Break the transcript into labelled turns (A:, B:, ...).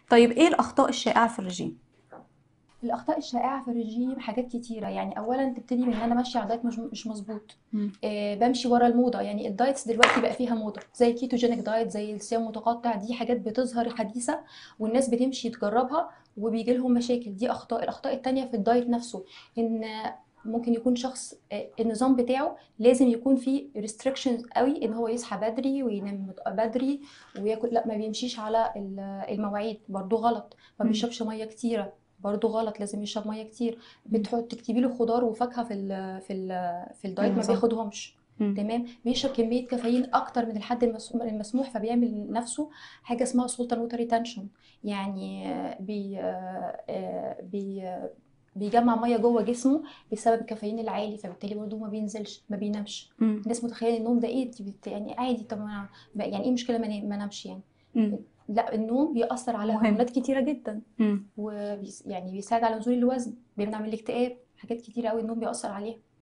A: طيب ايه الاخطاء الشائعه في الرجيم
B: الاخطاء الشائعه في الرجيم حاجات كتيره يعني اولا تبتدي من ان انا ماشيه على دايت مش مش مظبوط آه بمشي ورا الموضه يعني الدايتس دلوقتي بقى فيها موضه زي الكيتوجينيك دايت زي الصيام المتقطع دي حاجات بتظهر حديثه والناس بتمشي تجربها وبيجي لهم مشاكل دي اخطاء الاخطاء التانية في الدايت نفسه ان ممكن يكون شخص آه، النظام بتاعه لازم يكون فيه ريستريكشنز قوي ان هو يصحى بدري وينام مت- بدري وياكل لا ما بيمشيش على ال- المواعيد برضو غلط ما
A: مم.
B: بيشربش ميه كتيره برضو غلط لازم يشرب ميه كتير بتحط تكتبي له خضار وفاكهه في ال في ال في الدايت ما
A: النظام.
B: بياخدهمش
A: مم.
B: تمام بيشرب كميه كافيين اكتر من الحد المس- المسموح فبيعمل نفسه حاجه اسمها سولتان ووتر ريتنشن يعني آه، بي آه، آه، بي آه، بيجمع ميه جوه جسمه بسبب الكافيين العالي فبالتالي برضه ما بينزلش ما بينامش
A: مم.
B: الناس متخيله النوم ده ايه دي بت- يعني عادي طب ما أنا- يعني ايه مشكله ما أنام- ما انامش يعني
A: مم.
B: لا النوم بيأثر على
A: مهم.
B: هرمونات كتيره جدا
A: مم.
B: ويعني بيساعد على نزول الوزن بيمنع من الاكتئاب حاجات كتيره قوي النوم بيأثر عليها